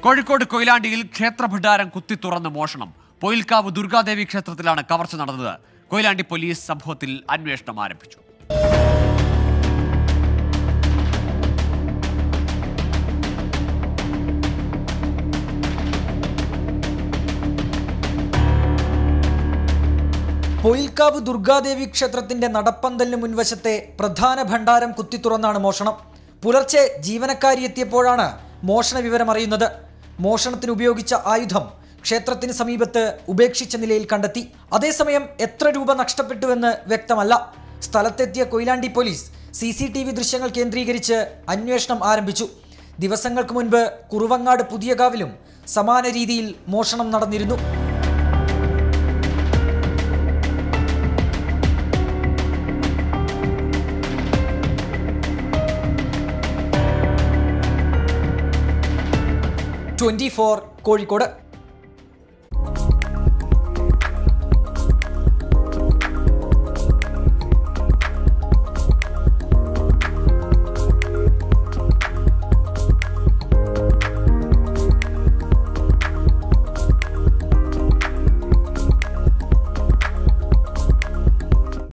കോഴിക്കോട് കൊയിലാണ്ടിയിൽ ക്ഷേത്ര ഭണ്ഡാരം കുത്തി തുറന്ന് മോഷണം പൊയിൽക്കാവ് ദുർഗാദേവി ക്ഷേത്രത്തിലാണ് കവർച്ച നടന്നത് കൊയിലാണ്ടി പോലീസ് സംഭവത്തിൽ അന്വേഷണം ആരംഭിച്ചു പൊയിൽക്കാവ് ദുർഗാദേവി ക്ഷേത്രത്തിന്റെ നടപ്പന്തലിന് മുൻവശത്തെ പ്രധാന ഭണ്ഡാരം കുത്തിത്തുറന്നാണ് മോഷണം പുലർച്ചെ ജീവനക്കാരി എത്തിയപ്പോഴാണ് മോഷണ വിവരം അറിയുന്നത് മോഷണത്തിന് ഉപയോഗിച്ച ആയുധം ക്ഷേത്രത്തിന് സമീപത്ത് ഉപേക്ഷിച്ച നിലയിൽ കണ്ടെത്തി അതേസമയം എത്ര രൂപ നഷ്ടപ്പെട്ടുവെന്ന് വ്യക്തമല്ല സ്ഥലത്തെത്തിയ Koyilandy police C C T V ദൃശ്യങ്ങൾ കേന്ദ്രീകരിച്ച് അന്വേഷണം ആരംഭിച്ചു ദിവസങ്ങൾക്ക് മുൻപ് കുറുവങ്ങാട് പുതിയകാവിലും സമാന രീതിയിൽ മോഷണം നടന്നിരുന്നു ട്വന്റി ഫോർ കോഴിക്കോട്